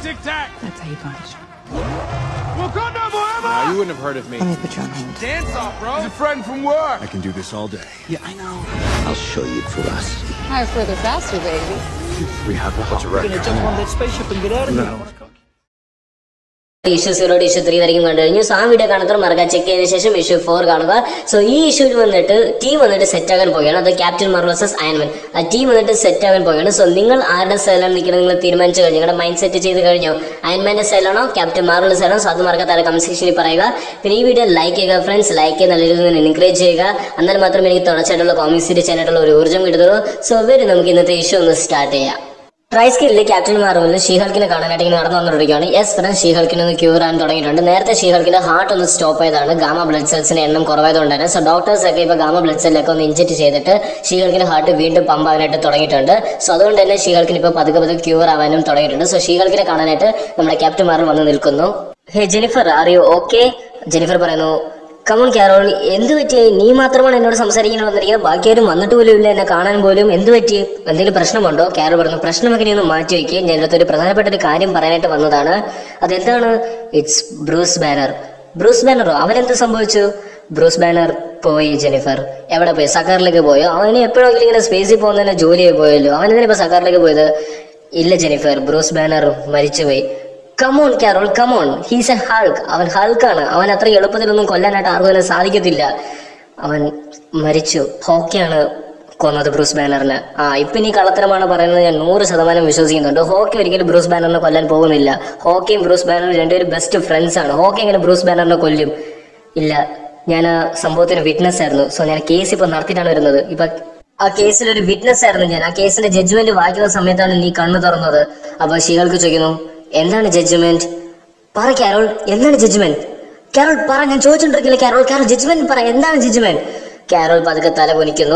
tic tac. That's how you punch. Wakanda forever. Now, you wouldn't have heard of me. Let me put you on hold. Dance off, bro. He's a friend from work. I can do this all day. Yeah, I know. I'll show you ferocity. Higher, further, faster, baby. We have a What's a record? Jump on that spaceship and get out of here. Issue സീറോയുടെ issue three വരെയും കണ്ടു കഴിഞ്ഞു so ആ video കാണുന്നവർ മറക്കാൻ check ചെയ്തതിനു ശേഷം issue four കാണുക സോ ഈ ഇഷ്യൂവിൽ വന്നിട്ട് ടീം വന്നിട്ട് സെറ്റ് ആകാൻ പോവുകയാണ് അത് ക്യാപ്റ്റൻ മാർ വേഴ്സസ് അയൺമാൻ ആ ടീം വന്നിട്ട് സെറ്റ് ആകാൻ പോവുകയാണ് സോ നിങ്ങൾ ആരുടെ സൈലാണ് നിൽക്കുന്നത് നിങ്ങൾ തീരുമാനിച്ചു കഴിഞ്ഞു നിങ്ങളുടെ മൈൻഡ് സെറ്റ് ചെയ്ത് കഴിഞ്ഞോ അയൺമാൻ്റെ സൈലാണോ ക്യാപ്റ്റൻ മാർവലിന്റെ സൈലാണോ സോ അത് മറക്കാത്ത കമന്റ് സെക്ഷനിൽ പറയുക പിന്നെ ഈ വീഡിയോ ലൈക്ക് ചെയ്യുക ഫ്രണ്ട്സ് ലൈക്ക് ചെയ്ത് നല്ല രീതിയിൽ എൻകറേജ് ചെയ്യുക എന്നാൽ മാത്രമേ എനിക്ക് തുടർച്ചയായിട്ടുള്ള കോമിക്സ് സീരീസ് ചെയ്യാനായിട്ടുള്ള ഒരു ഊർജ്ജം കിട്ടുള്ളൂ സോ വരും നമുക്ക് ഇന്നത്തെ ഇഷ്യൂ ഒന്ന് സ്റ്റാർട്ട് ചെയ്യാം ട്രൈസ്കില്ലിൽ ക്യാപ്റ്റൻ മാർവലിൽ ഷീഹൾക്കിനെ കാണാനായിട്ട് ഇങ്ങനെ നടന്നു വന്നിരിക്കുകയാണ് എസ് ഫ്രണ്ട് ഷീഹൾക്കിനെ ഒന്ന് ക്യൂർ ആൻ തുടങ്ങിയിട്ടുണ്ട് നേരത്തെ ഷീഹൾക്കിന്റെ ഹാർട്ട് ഒന്ന് സ്റ്റോപ്പ് ചെയ്താണ് ഗാമ ബ്ലഡ് സെൽസിന്റെ എണ്ണം കുറവായതുകൊണ്ടാണ് സോ ഡോക്ടേഴ്സ് ഒക്കെ ഇപ്പോൾ ഗാമ ബ്ലഡ് സെല്ലൊക്കെ ഒന്ന് ഇഞ്ചക്ട് ചെയ്തിട്ട് ഷീഹൾക്കിന്റെ ഹാർട്ട് വീണ്ടും പമ്പ് ആവാനായിട്ട് തുടങ്ങിയിട്ടുണ്ട് സോ അതുകൊണ്ട് തന്നെ ഷീഹൾക്കിന് ഇപ്പോൾ പതുക്കെ പതുക്കെ ക്യൂർ ആവാനും തുടങ്ങിയിട്ടുണ്ട് സോ ഷീഹൾക്കിനെ കാണാനായിട്ട് നമ്മുടെ ക്യാപ്റ്റൻ മാർവൽ വന്ന് നിൽക്കുന്നു ഹേ ജെനിഫർ അറിയോ ഓക്കെ ജെനിഫർ പറയുന്നു കമോൺ ക്യാരോൾ എന്ത് പറ്റി നീ മാത്രമാണ് എന്നോട് സംസാരിക്കാൻ വന്നിരിക്കുന്നത് ബാക്കിയാരും വന്നിട്ട് പോലും ഇല്ല എന്നെ കാണാൻ പോലും എന്ത് പറ്റി എന്തെങ്കിലും പ്രശ്നമുണ്ടോ ക്യാരോൾ പറഞ്ഞു പ്രശ്നമൊക്കെ നീ ഒന്ന് മാറ്റി വയ്ക്കുക ഞാൻ അടുത്ത് ഒരു പ്രധാനപ്പെട്ട ഒരു കാര്യം പറയാനായിട്ട് വന്നതാണ് അതെന്താണ് ഇറ്റ്സ് ബ്രൂസ് ബാനർ ബ്രൂസ് ബാനറോ അവനെന്ത് സംഭവിച്ചു ബ്രൂസ് ബാനർ പോയി ജെനിഫർ എവിടെ പോയി സക്കാറിലേക്ക് പോയോ അവന് എപ്പോഴെങ്കിലും ഇങ്ങനെ സ്പേസിൽ പോകുന്നതിന് ജോലിയായി പോയല്ലോ അവനെന്തിനാ ഇപ്പൊ സക്കാറിലേക്ക് പോയത് ഇല്ല ജെനിഫർ ബ്രൂസ് ബാനർ മരിച്ചുപോയി come on Carol come on he's a Hulk അവൻ ഹൾക്കാണ് അവൻ അത്ര എളുപ്പത്തിലൊന്നും കൊല്ലാനായിട്ട് ആർക്കും തന്നെ സാധിക്കത്തില്ല അവൻ മരിച്ചു ഹോക്കിയാണ് കൊന്നത് ബ്രൂസ് ബാനറിന് ആ ഇപ്പൊ നീ കള്ളത്തരമാണ് പറയുന്നത് ഞാൻ നൂറ് ശതമാനം വിശ്വസിക്കുന്നുണ്ട് ഹോക്കി ഒരിക്കലും ബ്രൂസ് ബാനറിനെ കൊല്ലാൻ പോകുന്നില്ല ഹോക്കിയും ബ്രൂസ് ബാനറും രണ്ടുപേരും ബെസ്റ്റ് ഫ്രണ്ട്സ് ആണ് ഹോക്കി എങ്ങനെ ബ്രൂസ് ബാനറിനെ കൊല്ലും ഇല്ല ഞാൻ ആ സംഭവത്തിന് വിറ്റ്നസ് ആയിരുന്നു സോ ഞാൻ കേസ് ഇപ്പൊ നടത്തിയിട്ടാണ് വരുന്നത് ഇപ്പൊ ആ കേസിൽ ഒരു വിറ്റ്നസ് ആയിരുന്നു ഞാൻ ആ കേസിന്റെ ജഡ്ജ്മെന്റ് വായിക്കുന്ന സമയത്താണ് നീ കണ്ണു തുറന്നത് അപ്പൊ ഷീകൾക്ക് ചോദിക്കുന്നു എന്താണ് ജഡ്ജ്മെന്റ് പറ കാരോൾ എന്താണ് ജഡ്ജ്മെന്റ് കാരോൾ പറ ഞാൻ ചോദിച്ചോണ്ടിരിക്കില്ല കാരോൾ കാരോൾ ജഡ്ജ്മെന്റ് പറ എന്താണ് ജഡ്ജ്മെന്റ് കാരോൾ പതുക്കെ തല പൊനിക്കുന്നു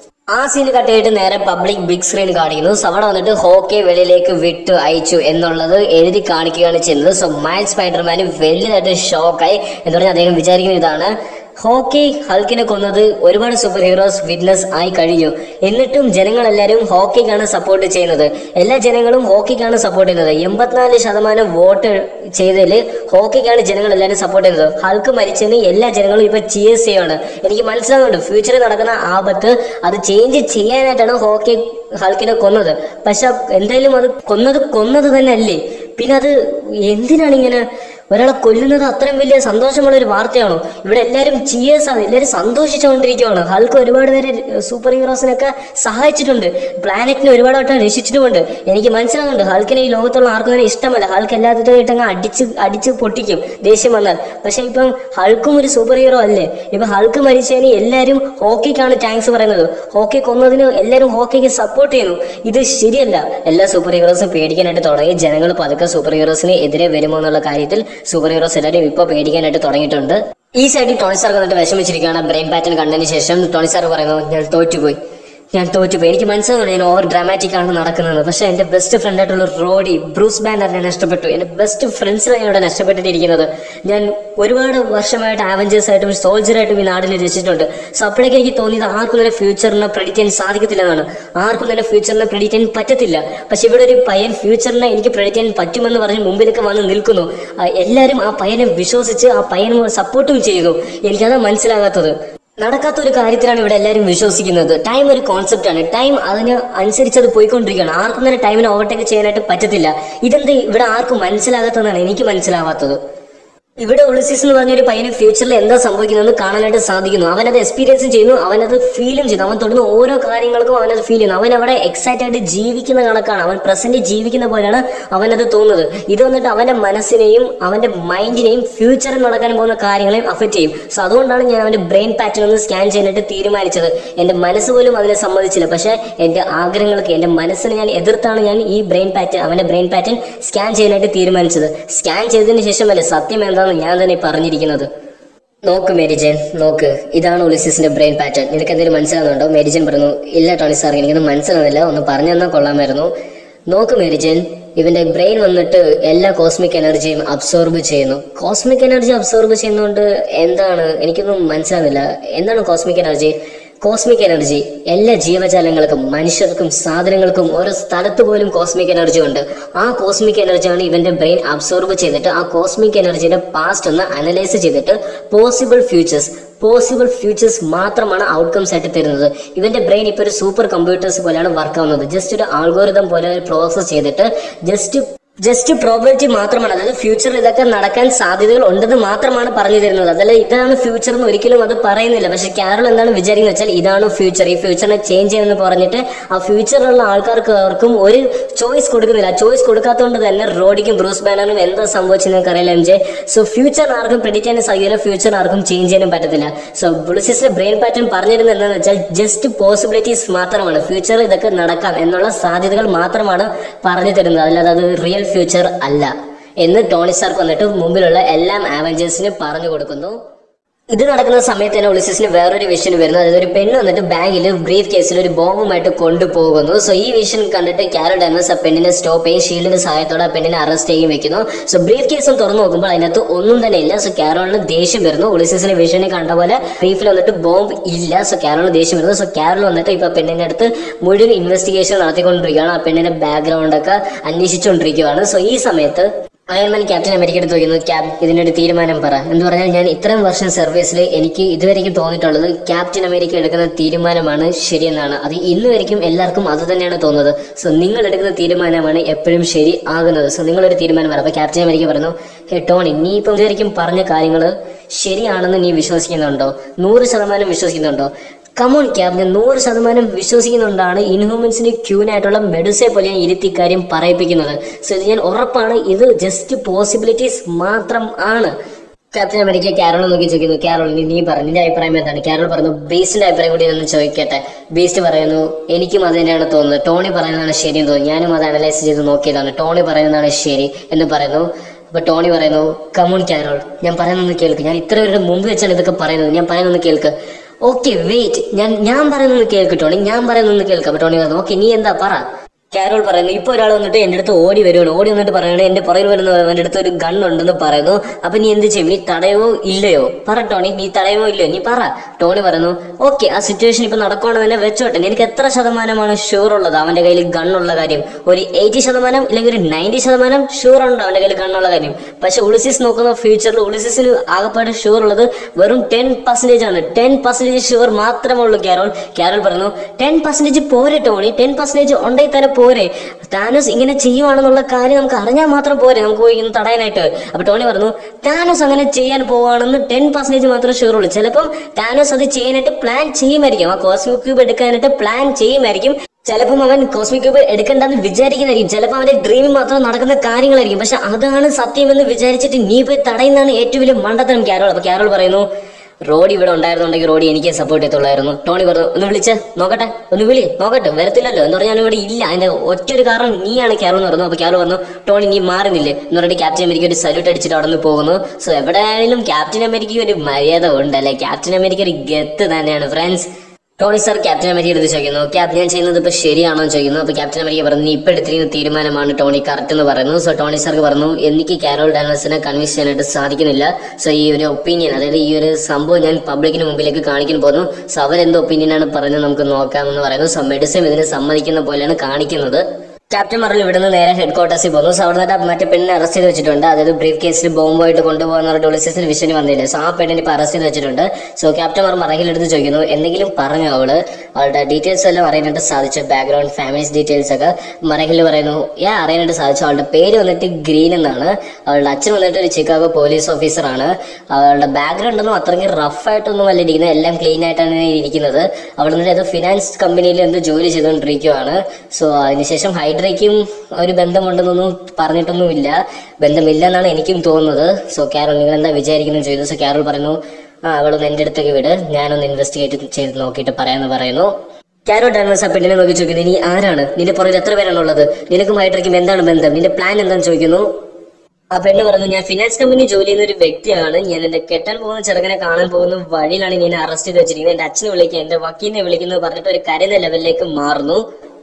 ആ സീന് കട്ടിയിട്ട് നേരെ പബ്ലിക് ബിഗ് സ്ക്രീൻ കാണിക്കുന്നു സോ അവിടെ വന്നിട്ട് ഹോക്കി വെളിയിലേക്ക് വിട്ട് അയച്ചു എന്നുള്ളത് എഴുതി കാണിക്കുകയാണ് ചെയ്യുന്നത് സോ മൈൽ സ്പൈഡർമാന് വലിയതായിട്ട് ഷോക്കായി എന്ന് പറഞ്ഞാൽ അദ്ദേഹം വിചാരിക്കുന്ന ഇതാണ് ഹോക്കി ഹൾക്കിനെ കൊന്നത് ഒരുപാട് സൂപ്പർ ഹീറോസ് വിറ്റ്നസ് ആയി കഴിഞ്ഞു എന്നിട്ടും ജനങ്ങളെല്ലാവരും ഹോക്കിക്കാണ് സപ്പോർട്ട് ചെയ്യുന്നത് എല്ലാ ജനങ്ങളും ഹോക്കിക്കാണ് സപ്പോർട്ട് ചെയ്യുന്നത് എൺപത്തിനാല് ശതമാനം വോട്ട് ചെയ്തതിൽ ഹോക്കിക്കാണ് ജനങ്ങൾ എല്ലാവരും സപ്പോർട്ട് ചെയ്യുന്നത് ഹൾക്ക് മരിച്ചതിന് എല്ലാ ജനങ്ങളും ഇപ്പൊ ചിയേഴ്സ് ചെയ്യാണ് എനിക്ക് മനസ്സിലാവുന്നുണ്ട് ഫ്യൂച്ചറിൽ നടക്കുന്ന ആപത്ത് അത് ചേഞ്ച് ചെയ്യാനായിട്ടാണ് ഹോക്കി ഹൾക്കിനെ കൊന്നത് പക്ഷെ എന്തായാലും അത് കൊന്നത് കൊന്നത് തന്നെ അല്ലേ പിന്നെ അത് എന്തിനാണ് ഇങ്ങനെ ഒരാളെ കൊല്ലുന്നത് അത്രയും വലിയ സന്തോഷമുള്ള ഒരു വാർത്തയാണോ ഇവിടെ എല്ലാവരും ചിയേഴ്സ് ആണ് എല്ലാവരും സന്തോഷിച്ചുകൊണ്ടിരിക്കുകയാണ് ഹൾക്ക് ഒരുപാട് പേര് സൂപ്പർ ഹീറോസിനൊക്കെ സഹായിച്ചിട്ടുണ്ട് പ്ലാനറ്റിനെ ഒരുപാട് വട്ടം രക്ഷിച്ചിട്ടുമുണ്ട് എനിക്ക് മനസ്സിലാകുന്നുണ്ട് ഹൾക്കിനെ ഈ ലോകത്തുള്ള ആർക്കും തന്നെ ഇഷ്ടമല്ല ഹൾക്ക് എല്ലാത്തിനായിട്ട് അങ്ങ് അടിച്ച് അടിച്ച് പൊട്ടിക്കും ദേഷ്യം വന്നാൽ പക്ഷെ ഇപ്പം ഹൾക്കും ഒരു സൂപ്പർ ഹീറോ അല്ലേ ഇപ്പൊ ഹൾക്ക് മരിച്ചതിന് എല്ലാവരും ഹോക്കിക്കാണ് താങ്ക്സ് പറയുന്നത് ഹോക്കി കൊന്നതിന് എല്ലാവരും ഹോക്കിക്ക് സപ്പോർട്ട് ചെയ്യുന്നു ഇത് ശരിയല്ല എല്ലാ സൂപ്പർ ഹീറോസും പേടിക്കാനായിട്ട് തുടങ്ങി ജനങ്ങൾ പതുക്കെ സൂപ്പർ ഹീറോസിന് എതിരെ വരുമോ എന്നുള്ള കാര്യത്തിൽ സൂപ്പർ ഹീറോസ് എല്ലാവരും ഇപ്പോൾ പേടിക്കാനായിട്ട് തുടങ്ങിയിട്ടുണ്ട് ഈ സൈഡിൽ ടോണി സാർ വന്നിട്ട് വിഷമിച്ചിരിക്കുകയാണ് ബ്രെയിൻ പാറ്റേൺ കണ്ടതിന് ശേഷം ടോണി സാർ പറയുന്നു ഞാൻ തോറ്റുപോയി ഞാൻ തോറ്റുപോയി എനിക്ക് മനസ്സിലാവുന്നു ഞാൻ ഓവർ ഡ്രാമാറ്റിക് ആണ് നടക്കുന്നത് പക്ഷെ എന്റെ ബെസ്റ്റ് ഫ്രണ്ട് ആയിട്ടുള്ള റോഡി ബ്രൂസ് ബാനറിനെ നഷ്ടപ്പെട്ടു എന്റെ ബെസ്റ്റ് ഫ്രണ്ട്സിനെ ഇവിടെ നഷ്ടപ്പെട്ടിട്ടിരിക്കുന്നത് ഞാൻ ഒരുപാട് വർഷമായിട്ട് ആവഞ്ചേഴ്സ് ആയിട്ടും സോൾജർ ആയിട്ടും ഈ നാടിനെ രചിച്ചിട്ടുണ്ട് സോ അപ്പോഴേക്ക് എനിക്ക് തോന്നിയത് ആർക്കും തന്നെ ഫ്യൂച്ചറിനെ പ്രെഡിക്റ്റ് ചെയ്യാൻ സാധിക്കത്തില്ല എന്നാണ് ആർക്കും തന്നെ ഫ്യൂച്ചറിനെ പ്രെഡിക്റ്റ് ചെയ്യാൻ പറ്റത്തില്ല പക്ഷെ ഇവിടെ ഒരു പയ്യൻ ഫ്യൂച്ചറിനെ എനിക്ക് പ്രെഡിക്റ്റ് ചെയ്യാൻ പറ്റുമെന്ന് പറഞ്ഞ് മുമ്പിലേക്ക് വന്ന് നിൽക്കുന്നു ആ, എല്ലാവരും ആ പയ്യനെ വിശ്വസിച്ച് ആ പയ്യനെ സപ്പോർട്ടും ചെയ്യുന്നു എനിക്കത് മനസ്സിലാകാത്തത് നടക്കാത്ത ഒരു കാര്യത്തിലാണ് ഇവിടെ എല്ലാവരും വിശ്വസിക്കുന്നത് ടൈം ഒരു കോൺസെപ്റ്റ് ആണ് ടൈം അതിന് അനുസരിച്ച് അത് പോയിക്കൊണ്ടിരിക്കുകയാണ് ആർക്കും തന്നെ ടൈമിനെ ഓവർടേക്ക് ചെയ്യാനായിട്ട് പറ്റത്തില്ല ഇതെന്ത് ഇവിടെ ആർക്കും മനസ്സിലാകാത്തതാണ് എനിക്ക് മനസ്സിലാവാത്തത് ഇവിടെ ഉളിസിസ് എന്ന് പറഞ്ഞ ഒരു പയ്യന് ഫ്യൂച്ചറിൽ എന്താ സംഭവിക്കുന്നതെന്ന് കാണാനായിട്ട് സാധിക്കുന്നു അവനത് എക്സ്പീരിയൻസ് ചെയ്യുന്നു അവനത് ഫീലും ചെയ്യുന്നു അവൻ തൊടുന്ന ഓരോ കാര്യങ്ങൾക്കും അവനത് ഫീൽ ചെയ്യുന്നു അവൻ അവിടെ എക്സൈറ്റ് ആയിട്ട് ജീവിക്കുന്ന കണക്കാണ് അവൻ പ്രസന്റ് ജീവിക്കുന്ന പോലെയാണ് അവനത് തോന്നുന്നത് ഇത് വന്നിട്ട് അവന്റെ മനസ്സിനെയും അവന്റെ മൈൻഡിനെയും ഫ്യൂച്ചറിൽ നടക്കാൻ പോകുന്ന കാര്യങ്ങളെയും അഫക്റ്റ് ചെയ്യും സോ അതുകൊണ്ടാണ് ഞാൻ അവന്റെ ബ്രെയിൻ പാറ്റേൺ ഒന്ന് സ്കാൻ ചെയ്യാനായിട്ട് തീരുമാനിച്ചത് എന്റെ മനസ്സ് പോലും അതിനെ സമ്മതിച്ചില്ല പക്ഷേ എന്റെ ആഗ്രഹങ്ങൾക്ക് എന്റെ മനസ്സിനെ ഞാൻ എതിർത്താണ് ഞാൻ ഈ ബ്രെയിൻ പാറ്റേൺ അവന്റെ ബ്രെയിൻ പാറ്റേൺ സ്കാൻ ചെയ്യാനായിട്ട് തീരുമാനിച്ചത് സ്കാൻ ചെയ്തതിന് ശേഷമല്ലേ സത്യം എന്താണെന്ന് ഞാൻ തന്നെ പറഞ്ഞിരിക്കുന്നത് നോക്ക് മേരിജൻ നോക്ക് ഇതാണ് ഒളിസിസിന്റെ ബ്രെയിൻ പാറ്റേൺ നിനക്ക് എന്തെങ്കിലും മനസ്സിലാകുന്നുണ്ടോ മേരിജൻ പറഞ്ഞു ഇല്ല ടോണി സാർ എനിക്കൊന്നും മനസ്സിലാകുന്നില്ല ഒന്ന് പറഞ്ഞു തന്നാൽ കൊള്ളാമായിരുന്നു നോക്ക് മേരിജൻ ഇവന്റെ ബ്രെയിൻ വന്നിട്ട് എല്ലാ കോസ്മിക് എനർജിയും അബ്സോർബ് ചെയ്യുന്നു കോസ്മിക് എനർജി അബ്സോർബ് ചെയ്യുന്നതുകൊണ്ട് എന്താണ് എനിക്കൊന്നും മനസ്സിലാകുന്നില്ല എന്താണ് കോസ്മിക് എനർജി കോസ്മിക് എനർജി എല്ലാ ജീവജാലങ്ങൾക്കും മനുഷ്യർക്കും സാധനങ്ങൾക്കും ഓരോ സ്ഥലത്ത് പോലും കോസ്മിക് എനർജി ഉണ്ട് ആ കോസ്മിക് എനർജിയാണ് ഇവന്റെ ബ്രെയിൻ അബ്സോർബ് ചെയ്തിട്ട് ആ കോസ്മിക് എനർജിയുടെ പാസ്റ്റ് ഒന്ന് അനലൈസ് ചെയ്തിട്ട് പോസിബിൾ ഫ്യൂച്ചേഴ്സ് പോസിബിൾ ഫ്യൂച്ചേഴ്സ് മാത്രമാണ് ഔട്ട്കംസ് ആയിട്ട് തരുന്നത് ഇവന്റെ ബ്രെയിൻ ഇപ്പോൾ ഒരു സൂപ്പർ കമ്പ്യൂട്ടേഴ്സ് പോലെയാണ് വർക്ക് ആവുന്നത് ജസ്റ്റ് ഒരു ആൽഗോരിതം പോലെ പ്രോസസ് ചെയ്തിട്ട് ജസ്റ്റ് ജസ്റ്റ് പ്രോബിലിറ്റി മാത്രമാണ് അതായത് ഫ്യൂച്ചറിൽ ഇതൊക്കെ നടക്കാൻ സാധ്യതകൾ ഉണ്ടെന്ന് മാത്രമാണ് പറഞ്ഞു തരുന്നത് അതല്ല ഇതാണ് ഫ്യൂച്ചർ എന്ന് ഒരിക്കലും അത് പറയുന്നില്ല പക്ഷെ കാരൾ എന്താണ് വിചാരിക്കുന്നത് വെച്ചാൽ ഇതാണ് ഫ്യൂച്ചർ ഈ ഫ്യൂച്ചറിനെ ചേഞ്ച് ചെയ്യുമെന്ന് പറഞ്ഞിട്ട് ആ ഫ്യൂച്ചറിലുള്ള ആൾക്കാർക്ക് അവർക്കും ഒരു ചോയ്സ് കൊടുക്കുന്നില്ല ചോയ്സ് കൊടുക്കാത്തതുകൊണ്ട് തന്നെ റോഡിക്കും ബ്രൂസ് ബാനറിനും എന്താ സംഭവിച്ചെന്ന് നിങ്ങൾക്ക് അറിയില്ല എം ജെ സോ ഫ്യൂച്ചർ ആർക്കും പ്രെഡിക്റ്റ് ചെയ്യാൻ സാധ്യതയില്ല ഫ്യൂച്ചർ ആർക്കും ചേഞ്ച് ചെയ്യാനും പറ്റത്തില്ല സോ ബുളിസിന്റെ ബ്രെയിൻ പാറ്റേൺ പറഞ്ഞിരുന്നത് എന്താണെന്ന് വെച്ചാൽ ജസ്റ്റ് പോസിബിലിറ്റീസ് മാത്രമാണ് ഫ്യൂച്ചർ ഇതൊക്കെ നടക്കാം എന്നുള്ള സാധ്യതകൾ മാത്രമാണ് പറഞ്ഞു തരുന്നത് അല്ലാതെ അത് റിയൽ ഫ്യൂച്ചർ അല്ല എന്ന് ടോണി സ്റ്റാർക്ക് വന്നിട്ട് മുമ്പിലുള്ള എല്ലാ ആവഞ്ചേഴ്സിനും പറഞ്ഞു കൊടുക്കുന്നു ഇത് നടക്കുന്ന സമയത്ത് തന്നെ ഒളിസിസിന് വേറൊരു വിഷൻ വരുന്നു അതായത് ഒരു പെണ്ണ് വന്നിട്ട് ബാഗിൽ ബ്രീഫ് കേസിൽ ഒരു ബോംബുമായിട്ട് കൊണ്ടുപോകുന്നു സോ ഈ വിഷൻ കണ്ടിട്ട് കാരൽ ഡാനസ് ആ പെണ്ണിനെ സ്റ്റോപ്പ് ചെയ്യും ഷീൽഡിന്റെ സഹായത്തോടെ ആ പെണ്ണിനെ അറസ്റ്റ് ചെയ്യും വെക്കുന്നു സോ ബ്രീഫ് കേസും തുറന്നു നോക്കുമ്പോൾ അതിനകത്ത് ഒന്നും തന്നെ ഇല്ല സോ കാരോളിന് ദേഷ്യം വരുന്നു ഒളിസിസിന്റെ വിഷനെ കണ്ട പോലെ ബ്രീഫിൽ വന്നിട്ട് ബോംബ് ഇല്ല സോ കാരോളിന് ദേഷ്യം വരുന്നു സോ കാരോൾ വന്നിട്ട് ഇപ്പൊ പെണ്ണിന്റെ അടുത്ത് മുഴുവൻ ഇൻവെസ്റ്റിഗേഷൻ നടത്തിക്കൊണ്ടിരിക്കുകയാണ് ആ പെണ്ണിന്റെ ബാക്ക്ഗ്രൗണ്ട് ഒക്കെ അന്വേഷിച്ചുകൊണ്ടിരിക്കുകയാണ് സോ ഈ സമയത്ത് അയൺമാൻ ക്യാപ്റ്റൻ അമേരിക്ക എടുത്ത് ചോദിക്കുന്നു ക്യാപ് ഇതിനൊരു തീരുമാനം പറ എന്ന് പറഞ്ഞാൽ ഞാൻ ഇത്രയും വർഷം സർവീസിൽ എനിക്ക് ഇതുവരെയ്ക്കും തോന്നിയിട്ടുള്ളത് ക്യാപ്റ്റൻ അമേരിക്ക എടുക്കുന്ന തീരുമാനമാണ് ശരിയെന്നാണ് അത് ഇന്ന് വരെയ്ക്കും എല്ലാവർക്കും അത് തന്നെയാണ് തോന്നുന്നത് സോ നിങ്ങൾ എടുക്കുന്ന തീരുമാനമാണ് എപ്പോഴും ശരി ആകുന്നത് സോ നിങ്ങളൊരു തീരുമാനം പറ അപ്പൊ ക്യാപ്റ്റൻ അമേരിക്ക പറഞ്ഞു ഹേ ടോണി നീ ഇപ്പം ഇതുവരെയ്ക്കും പറഞ്ഞ കാര്യങ്ങൾ ശരിയാണെന്ന് നീ വിശ്വസിക്കുന്നുണ്ടോ നൂറ് ശതമാനം വിശ്വസിക്കുന്നുണ്ടോ കമോൺ ക്യാബ് ഞാൻ നൂറ് ശതമാനം വിശ്വസിക്കുന്നുണ്ടാണ് ഇൻഹ്യൂമൻസിന് ക്യൂനായിട്ടുള്ള മെഡുസെ പോലെ ഞാൻ ഇരുത്തി കാര്യം പറയിപ്പിക്കുന്നത് സോ ഇത് ഞാൻ ഉറപ്പാണ് ഇത് ജസ്റ്റ് പോസിബിലിറ്റീസ് മാത്രം ആണ് ക്യാപ്റ്റൻ അമേരിക്ക കാരോൾ നോക്കി ചോദിക്കുന്നു കാരോൾ നീ നീ പറ നിന്റെ അഭിപ്രായം എന്താണ് കാരോൾ പറഞ്ഞു ബീസ്റ്റിന്റെ അഭിപ്രായം കൂടി ഒന്ന് ചോദിക്കട്ടെ ബീസ്റ്റ് പറയുന്നു എനിക്കും അത് തന്നെയാണ് തോന്നുന്നത് ടോണി പറയുന്നതാണ് ശരി എന്ന് തോന്നുന്നു ഞാനും അത് അനലൈസ് ചെയ്ത് നോക്കിയതാണ് ടോണി പറയുന്നതാണ് ശരി എന്ന് പറയുന്നു അപ്പൊ ടോണി പറയുന്നു കമോൺ കാരോൾ ഞാൻ പറയുന്നൊന്ന് കേൾക്ക് ഞാൻ ഇത്ര പേരുടെ മുമ്പ് വെച്ചാണ് ഇതൊക്കെ പറയുന്നത് ഞാൻ പറയുന്നൊന്ന് കേൾക്ക് ഓക്കെ വെയിറ്റ് ഞാൻ ഞാൻ പറയുന്നത് കേൾക്ക് ടോണി ഞാൻ പറയുന്നത് കേൾക്കാം അപ്പൊ ടോണി പറഞ്ഞു ഓക്കെ നീ എന്താ പറ കാരോൾ പറയുന്നു ഇപ്പൊ ഒരാൾ വന്നിട്ട് എന്റെ അടുത്ത് ഓടി വരുവാണ് ഓടി വന്നിട്ട് പറയണേ എന്റെ പുറകിൽ വരുന്ന അവന്റെ അടുത്ത് ഒരു ഗൺ ഉണ്ടെന്ന് പറയുന്നു അപ്പൊ നീ എന്ത് ചെയ്യും നീ തടയുമോ ഇല്ലയോ പറ ടോണി നീ തടയുമോ ഇല്ലയോ നീ പറ ടോണി പറയുന്നു ഓക്കെ ആ സിറ്റുവേഷൻ ഇപ്പൊ നടക്കുവാണെന്ന് തന്നെ വെച്ചോട്ടെ എനിക്ക് എത്ര ശതമാനമാണ് ഷുവർ ഉള്ളത് അവന്റെ കയ്യിൽ ഗണ്ണുള്ള കാര്യം ഒരു എയ്റ്റി ശതമാനം അല്ലെങ്കിൽ ഒരു നയൻറ്റി ശതമാനം ഷുവർ ഉണ്ട് അവന്റെ കയ്യിൽ ഗണ്ണുള്ള കാര്യം പക്ഷെ ഉളിസിസ് നോക്കുന്ന ഫ്യൂച്ചറിൽ ഉളിസിസിന് ആകപ്പാട് ഷുവർ ഉള്ളത് വെറും ടെൻ പെർസെന്റേജ് ആണ് ടെൻ പെർസെന്റേജ് ഷുവർ മാത്രമേ ഉള്ളൂ കാരോൾ കാരോൾ പറഞ്ഞു ടെൻ പെർസെന്റേജ് പോരെ ടോണി ടെൻ പെർസെന്റേജ് ഉണ്ടെങ്കിൽ തന്നെ പോരെ താനോസ് ഇങ്ങനെ ചെയ്യുവാണെന്നുള്ള കാര്യം നമുക്ക് അറിഞ്ഞാൽ മാത്രം പോരെ നമുക്ക് പോയി ഇന്ന് തടയാനായിട്ട് അപ്പൊ ടോണി പറഞ്ഞു താനോസ് അങ്ങനെ ചെയ്യാൻ പോവാണെന്ന് ടെൻ പെർസെന്റേജ് മാത്രമേ ഷുവർ ഉള്ളൂ ചിലപ്പം താനോസ് അത് ചെയ്യാനായിട്ട് പ്ലാൻ ചെയ്യുമായിരിക്കും ആ കോസ്മിക് ക്യൂബ് എടുക്കാനായിട്ട് പ്ലാൻ ചെയ്യുമായിരിക്കും ചിലപ്പം അവൻ കോസ്മിക് ക്യൂബ് എടുക്കണ്ടെന്ന് വിചാരിക്കുന്നതായിരിക്കും ചിലപ്പോൾ അവന്റെ ഡ്രീമിൽ മാത്രം നടക്കുന്ന കാര്യങ്ങളായിരിക്കും പക്ഷെ അതാണ് സത്യമെന്ന് വിചാരിച്ചിട്ട് നീ പോയി തടയുന്നതാണ് ഏറ്റവും വലിയ മണ്ടത്തരം ക്യാരോൾ അപ്പൊ ക്യാരോൾ പറയുന്നു റോഡി ഇവിടെ ഉണ്ടായിരുന്നുണ്ടെങ്കിൽ റോഡി എനിക്ക് സപ്പോർട്ട് ചെയ്യത്തുള്ളായിരുന്നു ടോണി പറഞ്ഞു ഒന്ന് വിളിച്ച് നോക്കട്ടെ ഒന്ന് വിളി നോക്കട്ടെ വരത്തില്ലല്ലോ എന്ന് പറഞ്ഞാൽ ഇവിടെ ഇല്ല അതിന്റെ ഒറ്റ ഒരു കാരണം നീയാണ് ക്യാരോ എന്ന് പറഞ്ഞു അപ്പൊ ക്യാരോ പറഞ്ഞു ടോണി നീ മാറുന്നില്ലേ എന്ന് പറഞ്ഞിട്ട് ക്യാപ്റ്റൻ അമേരിക്ക ഒരു സല്യൂട്ട് അടിച്ചിട്ട് അവിടെ നിന്ന് പോകുന്നു സോ എവിടെയായാലും ക്യാപ്റ്റൻ അമേരിക്ക ഒരു മര്യാദ ഉണ്ടല്ലേ ക്യാപ്റ്റൻ അമേരിക്ക ഒരു ഗത്ത് തന്നെയാണ് friends Tony sir captain America എടുത്ത് ചോദിക്കുന്നു ക്യാപ്റ്റൻ ഞാൻ ചെയ്യുന്നത് ഇപ്പൊ ശരിയാണോ എന്ന് ചോദിക്കുന്നു അപ്പൊ ക്യാപ്റ്റൻ അമേരിക്ക പറഞ്ഞു നീ ഇപ്പൊ എടുത്തിരിക്കുന്ന തീരുമാനമാണ് ടോണി കറക്റ്റ് എന്ന് പറയുന്നു സോ ടോണി സാർക്ക് പറഞ്ഞു എനിക്ക് കാരോൾ ഡാനസിനെ കൺവിൻസ് ചെയ്യാനായിട്ട് സാധിക്കുന്നില്ല സോ ഈ ഒരു ഒപ്പീനിയൻ അതായത് ഈ ഒരു സംഭവം ഞാൻ പബ്ലിക്കിന് മുമ്പിലേക്ക് കാണിക്കാൻ പോകുന്നു സോ അവരെന്ത് ഒപ്പീനിയനാണ് പറഞ്ഞത് നമുക്ക് നോക്കാമെന്ന് പറയുന്നു സോ മെഡിസിൻ ഇതിനെ സമ്മതിക്കുന്ന പോലെയാണ് കാണിക്കുന്നത് ക്യാപ്റ്റൻ മറൽ ഇവിടുന്ന് നേരെ ഹെഡ് ക്വാർട്ടേഴ്സിൽ പോകുന്നു സോ അവിടെ നിന്ന് മറ്റേ പെണ്ണിനെ അറസ്റ്റ് ചെയ്ത് വെച്ചിട്ടുണ്ട് അതായത് ബ്രീഫ് കേസിൽ ബോംബായിട്ട് കൊണ്ടുപോകുന്ന ഡൊളിസിന് വിഷന് വന്നില്ല സോ ആ പെണ്ണിനെ ഇപ്പൊ അറസ്റ്റ് ചെയ്ത് വെച്ചിട്ടുണ്ട് സോ ക്യാപ്റ്റൻ മർ മറകിലെടുത്ത് ചോദിക്കുന്നു എന്തെങ്കിലും പറഞ്ഞു അവള് അവളുടെ ഡീറ്റെയിൽസ് എല്ലാം അറിയാനായിട്ട് സാധിച്ചു ബാക്ക്ഗ്രൗണ്ട് ഫാമിലീസ് ഡീറ്റെയിൽസ് ഒക്കെ മറകിൽ പറയുന്നു ഞാൻ അറിയാനായിട്ട് സാധിച്ചു അവളുടെ പേര് വന്നിട്ട് ഗ്രീൻ എന്നാണ് അവളുടെ അച്ഛൻ വന്നിട്ട് ഒരു ചിക്കാഗോ പോലീസ് ഓഫീസറാണ് അവളുടെ ബാക്ക്ഗ്രൗണ്ട് ഒന്നും അത്രയ്ക്ക് റഫായിട്ടൊന്നും അല്ല ഇരിക്കുന്നത് എല്ലാം ക്ലീൻ ആയിട്ടാണ് ഇരിക്കുന്നത് അവൾ വന്നിട്ട് ഏതോ ഫിനാൻസ് കമ്പനിയിൽ എന്തോ ജോലി ചെയ്തുകൊണ്ടിരിക്കുകയാണ് സോ അതിനുശേഷം ഹൈഡ്രയ്ക്കും ഒരു ബന്ധമുണ്ടെന്നൊന്നും പറഞ്ഞിട്ടൊന്നുമില്ല ബന്ധമില്ല എന്നാണ് എനിക്കും തോന്നുന്നത് സോ കാരോൾ നിങ്ങൾ എന്താ വിചാരിക്കുന്നു ചെയ്തു സോ കാരോൾ പറയുന്നു ആ അവളൊന്ന് എൻ്റെ അടുത്തേക്ക് വിട് ഞാനൊന്ന് ഇൻവെസ്റ്റിഗേറ്റ് ചെയ്ത് നോക്കിയിട്ട് പറയാമെന്ന് പറയുന്നു കാരോ ഡാൻസ് ആ പെണ്ണിനെ നോക്കി ചോദിക്കുന്നു നീ ആരാണ് നിന്റെ പുറകിൽ എത്ര പേരാണ് ഉള്ളത് നിനക്കും ഹൈഡ്രയ്ക്കും എന്താണ് ബന്ധം നിന്റെ പ്ലാൻ എന്താണെന്ന് ചോദിക്കുന്നു ആ പെണ്ണ് പറഞ്ഞു ഞാൻ ഫിനാൻസ് കമ്പനി ജോലി ചെയ്യുന്ന ഒരു വ്യക്തിയാണ് ഞാൻ എന്റെ കെട്ടാൻ പോകുന്ന ചെറുക്കനെ കാണാൻ പോകുന്ന വഴിയിലാണ് ഞാൻ അറസ്റ്റ് ചെയ്ത് വെച്ചിരിക്കുന്നത് എന്റെ അച്ഛനെ വിളിക്കുക എന്റെ വക്കീലിനെ വിളിക്കുന്നത് പറഞ്ഞിട്ട് ഒരു കരുന്ന ലെവലിലേക്ക് മാറുന്നു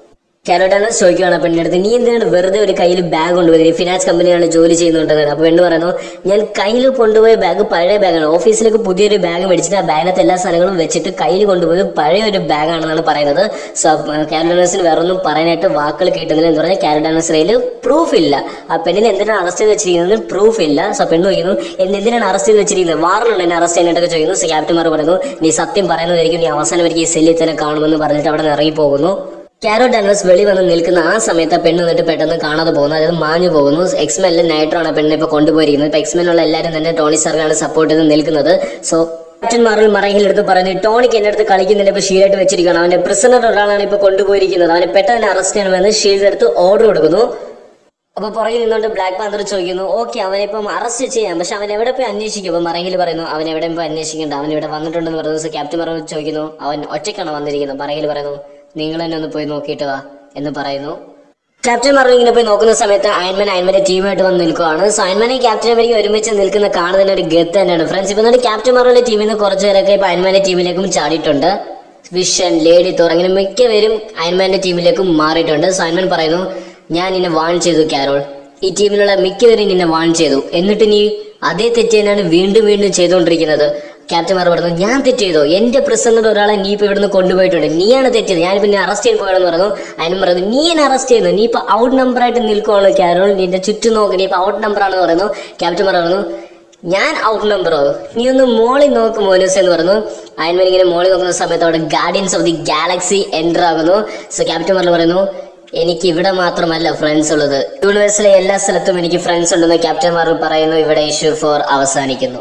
കാരോട്ടാണ് ചോദിക്കുകയാണ് പെണ്ണിന്റെ അടുത്ത് നീ എന്തിനാണ് വെറുതെ ഒരു കയ്യിൽ ബാഗ് കൊണ്ടുപോയി ഫിനാൻസ് കമ്പനിയാണ് ജോലി ചെയ്യുന്നുണ്ടെന്ന് അപ്പൊ പെണ്ണ് പറയുന്നു ഞാൻ കയ്യിൽ കൊണ്ടുപോയ ബാഗ് പഴയ ബാഗാണ് ഓഫീസിലേക്ക് പുതിയൊരു ബാഗ് മേടിച്ചിട്ട് ആ ബാഗിനകത്ത് എല്ലാ സാധനങ്ങളും വെച്ചിട്ട് കയ്യിൽ കൊണ്ടുപോയത് പഴയ ഒരു ബാഗാണെന്നാണ് പറയുന്നത് സോ കാരോഡാനസിന് വേറെ ഒന്നും പറയാനായിട്ട് വാക്കുകൾ കിട്ടുന്നില്ല എന്ന് പറഞ്ഞാൽ കാരോഡാനസ് കയ്യിൽ പ്രൂഫ് ഇല്ല ആ പെണ്ണിനെ എന്തിനാണ് അറസ്റ്റ് ചെയ്ത് വെച്ചിരിക്കുന്നത് പ്രൂഫ് ഇല്ല സോ പെണ്ണ് ചോദിക്കുന്നു എന്നെ എന്തിനാണ് അറസ്റ്റ് ചെയ്ത് വെച്ചിരിക്കുന്നത് വാറലുണ്ട് എന്നെ അറസ്റ്റ് ചെയ്യാനായിട്ടൊക്കെ ചോദിക്കുന്നു സോ ക്യാപ്റ്റന്മാർ പറയുന്നു നീ സത്യം പറയുന്നതായിരിക്കും നീ അവസാനം വരെയും ഈ സെല്ലിൽ തന്നെ കാണുമെന്ന് പറഞ്ഞിട്ട് അവിടെ നിന്ന് ഇറങ്ങി പോകുന്നു കാരോ ഡാൻവസ് വെളി വന്ന് നിൽക്കുന്ന ആ സമയത്ത് ആ പെണ്ണ് എന്നിട്ട് പെട്ടെന്ന് കാണാതെ പോകുന്നു അതായത് മാഞ്ഞു പോകുന്നു എക്സ്മെല്ലെ നൈട്രോ ആണ് ആ പെണ്ണിനെ ഇപ്പൊ കൊണ്ടുപോയിരിക്കുന്നത് ഇപ്പൊ എക്സ്മെനുള്ള എല്ലാവരും തന്നെ ടോണി സാറിനാണ് സപ്പോർട്ട് ചെയ്ത് നിൽക്കുന്നത് സോ ക്യാപ്റ്റൻ മാർവൽ മറയിൽ എടുത്ത് പറഞ്ഞു ടോണിക്ക് എന്റെ അടുത്ത് കളിക്കുന്നില്ല ഇപ്പൊ ഷീൽഡായിട്ട് വെച്ചിരിക്കുകയാണ് അവന്റെ പ്രിസണർ ഒരാളാണ് ഇപ്പൊ കൊണ്ടുപോയിരിക്കുന്നത് അവനെ പെട്ടെന്ന് അറസ്റ്റ് ചെയ്യണമെന്ന് ഷീൽഡ് എടുത്ത് ഓർഡർ കൊടുക്കുന്നു അപ്പൊ പുറകിൽ നിന്നുകൊണ്ട് ബ്ലാക്ക് പാന്തർ ചോദിക്കുന്നു ഓക്കെ അവനെ ഇപ്പം അറസ്റ്റ് ചെയ്യാം പക്ഷെ അവൻ എവിടെ പോയി അന്വേഷിക്കും അപ്പൊ മറയിൽ പറയുന്നു അവൻ എവിടെ പോയി അന്വേഷിക്കണ്ട അവൻ ഇവിടെ വന്നിട്ടുണ്ടെന്ന് പറയുന്നത് ക്യാപ്റ്റൻ മാർവൽ ചോദിക്കുന്നു അവൻ ഒറ്റയ്ക്കാണ് വന്നിരിക്കുന്നത് മറയിൽ പറയുന്നു നിങ്ങൾ തന്നെ ഒന്ന് പോയി നോക്കിയിട്ട് വാ എന്ന് പറയുന്നു ക്യാപ്റ്റൻ മാർവൽ ഇങ്ങനെ പോയി നോക്കുന്ന സമയത്ത് അയൻമാൻ അയൻമാന്റെ ടീമായിട്ട് വന്ന് നിൽക്കുകയാണ് സോ അയൻമാനെ ക്യാപ്റ്റൻ അമേരിക്ക ഒരുമിച്ച് നിൽക്കുന്ന കാണുന്നതിന് ഒരു ഗത്ത് തന്നെയാണ് ഫ്രണ്ട്സ് ഇപ്പൊ എന്നിട്ട് ക്യാപ്റ്റൻ മാർവലിന്റെ ടീമിൽ നിന്ന് കുറച്ച് പേരൊക്കെ ഇപ്പൊ അയൻമാന്റെ ടീമിലേക്കും ചാടിയിട്ടുണ്ട് വിഷൻ ലേഡി തോർ അങ്ങനെ മിക്കവരും അയൻമാന്റെ ടീമിലേക്കും മാറിയിട്ടുണ്ട് സോ അയൻമാൻ പറയുന്നു ഞാൻ നിന്നെ വാൺ ചെയ്തു കാരോൾ ഈ ടീമിലുള്ള മിക്കവരും നിന്നെ വാൺ ചെയ്തു എന്നിട്ട് നീ അതേ തെറ്റ് തന്നെയാണ് വീണ്ടും വീണ്ടും ചെയ്തുകൊണ്ടിരിക്കുന്നത് ക്യാപ്റ്റന്മാർ പറഞ്ഞു ഞാൻ തെറ്റ് ചെയ്തോ എന്റെ പ്രസംഗത്തിൽ ഒരാളെ നീ ഇപ്പൊ ഇവിടുന്ന് കൊണ്ടുപോയിട്ടുണ്ട് നീയാണ് തെറ്റത് ഞാൻ പിന്നെ അറസ്റ്റ് ചെയ്യാൻ പോയാണെന്ന് പറഞ്ഞു അതിനും പറഞ്ഞു നീ എന്നെ അറസ്റ്റ് ചെയ്യുന്നു നീ ഇപ്പൊ ഔട്ട് നമ്പർ ആയിട്ട് നിൽക്കുവാണോ കാരോൾ നിന്റെ ചുറ്റും നോക്കി നീ ഇപ്പൊ ഔട്ട് നമ്പർ ആണെന്ന് പറയുന്നു ക്യാപ്റ്റന്മാർ പറഞ്ഞു ഞാൻ ഔട്ട് നമ്പറോ നീ ഒന്ന് മോളിൽ നോക്ക് മോനൂസ് എന്ന് പറഞ്ഞു അയൻമാൻ ഇങ്ങനെ മോളിൽ നോക്കുന്ന സമയത്ത് അവിടെ Guardians of the Galaxy enter ആകുന്നു സോ ക്യാപ്റ്റന്മാർ പറയുന്നു എനിക്ക് ഇവിടെ മാത്രമല്ല ഫ്രണ്ട്സ് ഉള്ളത് യൂണിവേഴ്സിലെ എല്ലാ സ്ഥലത്തും എനിക്ക് ഫ്രണ്ട്സ് ഉണ്ടെന്ന് ക്യാപ്റ്റന്മാർ പറയുന്നു ഇവിടെ ഇഷ്യൂ ഫോർ അവസാനിക്കുന്നു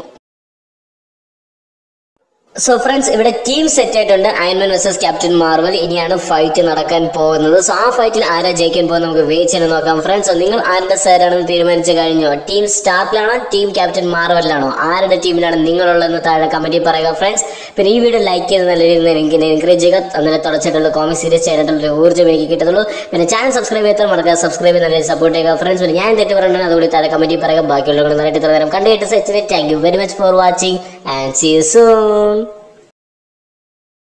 സോ ഫ്രണ്ട്സ് ഇവിടെ ടീം സെറ്റ് ആയിട്ടുണ്ട് അയൺമാൻ വേഴ്സസ് ക്യാപ്റ്റൻ മാർവൽ ഇനിയാണ് ഫൈറ്റ് നടക്കാൻ പോകുന്നത് സോ ആ ഫൈറ്റിൽ ആരാ ജയിക്കാൻ പോകുന്നത് നമുക്ക് വെയിറ്റ് ചെയ്ത് നോക്കാം ഫ്രണ്ട്സ് നിങ്ങൾ ആരുടെ സൈഡാണെന്ന് തീരുമാനിച്ചു കഴിഞ്ഞോ ടീം സ്റ്റാർട്ടിലാണോ ടീം ക്യാപ്റ്റൻ മാർവലിലാണോ ആരുടെ ടീമിലാണ് നിങ്ങളുള്ളതെന്ന് താഴെ കമന്റിൽ പറയുക ഫ്രണ്ട്സ് പിന്നെ ഈ വീഡിയോ ലൈക്ക് ചെയ്ത് നല്ല രീതിയിൽ എനിക്ക് എൻകറേജ് ചെയ്യുക അന്നേരം തുടച്ചിട്ടുള്ള കോമി സീരീസ് ചെയ്യാനായിട്ടുള്ള ഒരു ഊർജ്ജം എനിക്ക് കിട്ടത്തുള്ളൂ പിന്നെ ചാനൽ സബ്സ്ക്രൈബ് ചെയ്താൽ മറക്കുക സബ്സ്ക്രൈബ് ചെയ്ത് നല്ല സപ്പോർട്ട് ചെയ്യുക ഫ്രണ്ട്സ് പിന്നെ ഞാൻ തെറ്റ് പറഞ്ഞാൽ അതുകൂടി താഴെ കമന്റിൽ പറയുക ബാക്കിയുള്ളവർ നന്നായിട്ട് ഇത്ര നേരം കണ്ടുകിട്ട് സെച്ചിന് thank you very much for watching and see you soon